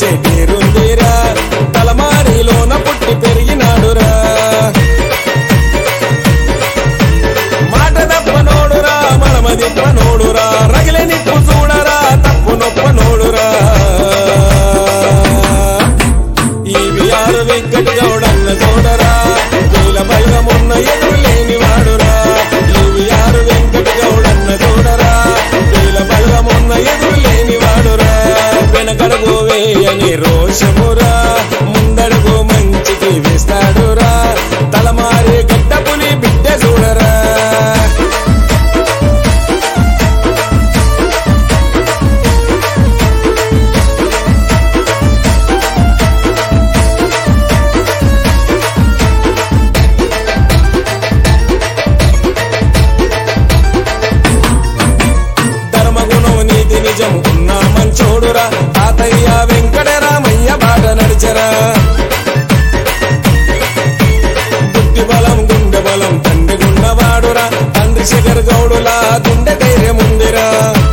గెలిచే తీరుందిరా తలమారిలోన పుట్టి పెరిగినాడురా మాట తప్పనోడురా మనమదిప్పనోడురా రగిలే నిప్పు చూడరా తప్పు నొప్పనోడురా ఈ విఆర్ వెంకట గౌడన్న చూడరా వీల బలగమున్న ఎదురు లేని వాడురా ఈ విఆర్ వెంకట గౌడన్న చూడరా వీల బలగమున్న ఎదురు లేని వాడురా వెనకడుగు వేయని రోషమురా ముందడుగు మంచికి వేస్తాడురా తలమారి గడ్డ పులి బిడ్డ చూడరా ధర్మగుణం నీతి నిజం ఉన్న మంచోడురా తాతయ్య వెంకటరామయ్య బాట నడిచరా బుద్ధి బలం గుండె బలం తండ్రి గున్నవాడురా తండ్రి శేఖర్ గౌడులా గుండె ధైర్యం ఉందిరా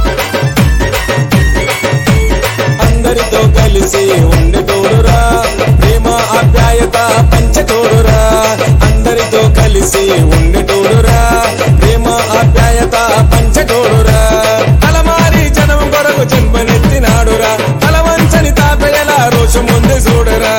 అందరితో కలిసి ఉండి తోడురా ప్రేమ ఆప్యాయత పంచతోడురా అందరితో కలిసి ఉండి తోడురా ప్రేమ ఆప్యాయత పంచతోడురా తలమారి జనం కొరకు చెంపనెత్తినాడురా తలవంచని తాతయ్యల రోషం ముందు చూడరా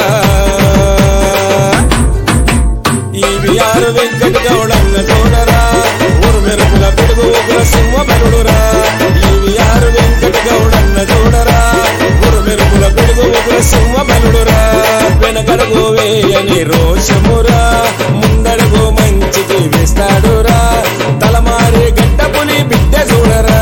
ఈ విఆర్ వెంకట గౌడన్న చూడరా ఊరు మెరుపుల పిడుగు ఒకల సింహ బలుడురా ఈ విఆర్ వెంకట గౌడన్న చూడరా ఊరు మెరుపుల పిడుగు ఒకల సింహ బలుడురా వెనకడుగు వేయని రోషమురా ముందడుగు మంచికి వేస్తాడురా తలమారి గడ్డ పులి బిడ్డ చూడరా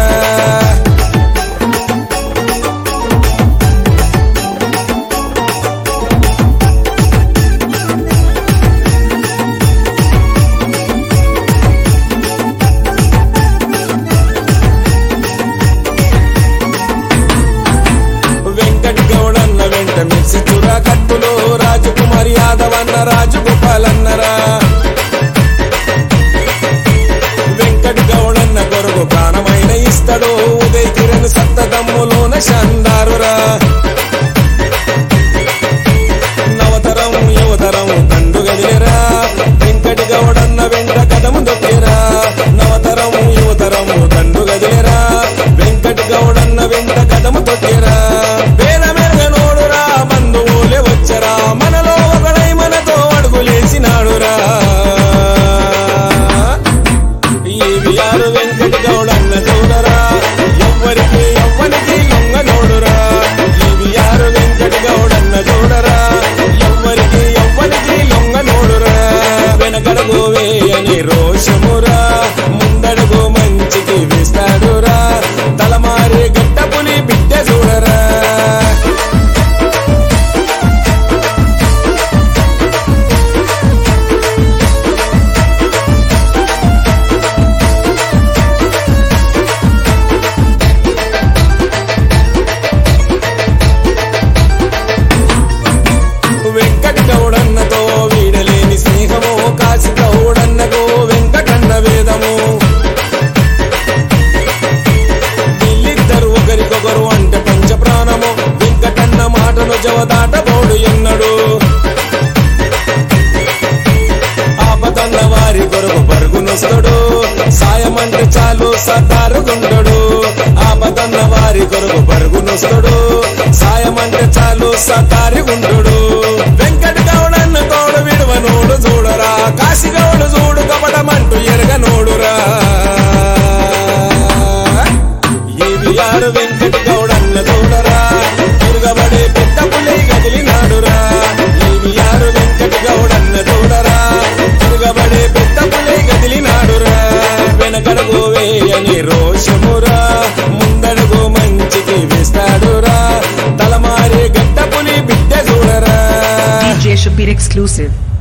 వెంకట గౌడన్న వెంట మిర్చి చురా కట్టులో రాజకుమారి యాదవ్ అన్న రాజగోపాలన్నరా వెంకట గౌడన్న కొరకు ప్రాణమైన ఇస్తాడు ఉదయ్ కిరణ్ సత్తదమ్ములోన షందారురా నవతరం యువతరం కండు గదిలేరా వెంకట గౌడన్న వెంట కదము దొక్కేరా నవతరం యువతరం కండు గదిలేరా వెంకట గౌడన్న వెంట కదము తొక్కేరా వేల మెరగ నోడురా బంధువులే వచ్చరా మనలో ఒకడై మనతో అడుగులేసినాడురా ఈ విఆర్ వెంకట గౌడన్న చూడరా ఎవ్వరికి ఎవ్వరికి లొంగ నోడురా ఈ విఆర్ వెంకట గౌడన్న చూడరా ఎవ్వరికి ఎవ్వరికి లొంగ నోడురా వెనకడుగు వేయని రోషమురా ముందడుగు మంచికి వేస్తాడురా తలమారి గడ్డ పులి బిడ్డ చూడరా వెంకట గౌడన్నతో వీడలేని స్నేహము కాశీ గౌడన్నకు వెంకటన్న వేదము వీళ్ళిద్దరు ఒకరికొకరు అంటే పంచ ప్రాణము వెంకటన్న మాటను జవదాటబోడు ఎన్నడు ఆపదన్న వారి కొరకు పరుగునొస్తాడు సాయం అంటే చాలు సతారుగుండడు ఆపదన్న వారి కొరకు పరుగునొస్తాడు సాయం అంటే చాలు సతారుగుండడు వెంకట గౌడన్న తోడు విడవనోడు చూడరా కాశీగౌడు చూడు కపటమంటూ ఎరగనోడురా ఇది యారు వెంకట గౌడన్న చూడరా తిరగబడే పెద్ద పులి కదిలినాడురా ఇది యారు వెంకట గౌడన్న చూడరా తిరగబడే పెద్ద పులి కదిలినాడురా వెనకడుగు వేయని రోషమురా ముందడుగు మంచికి వేస్తాడురా తలమారి గడ్డ పులి బిడ్డ చూడరా DJ Shabir exclusive.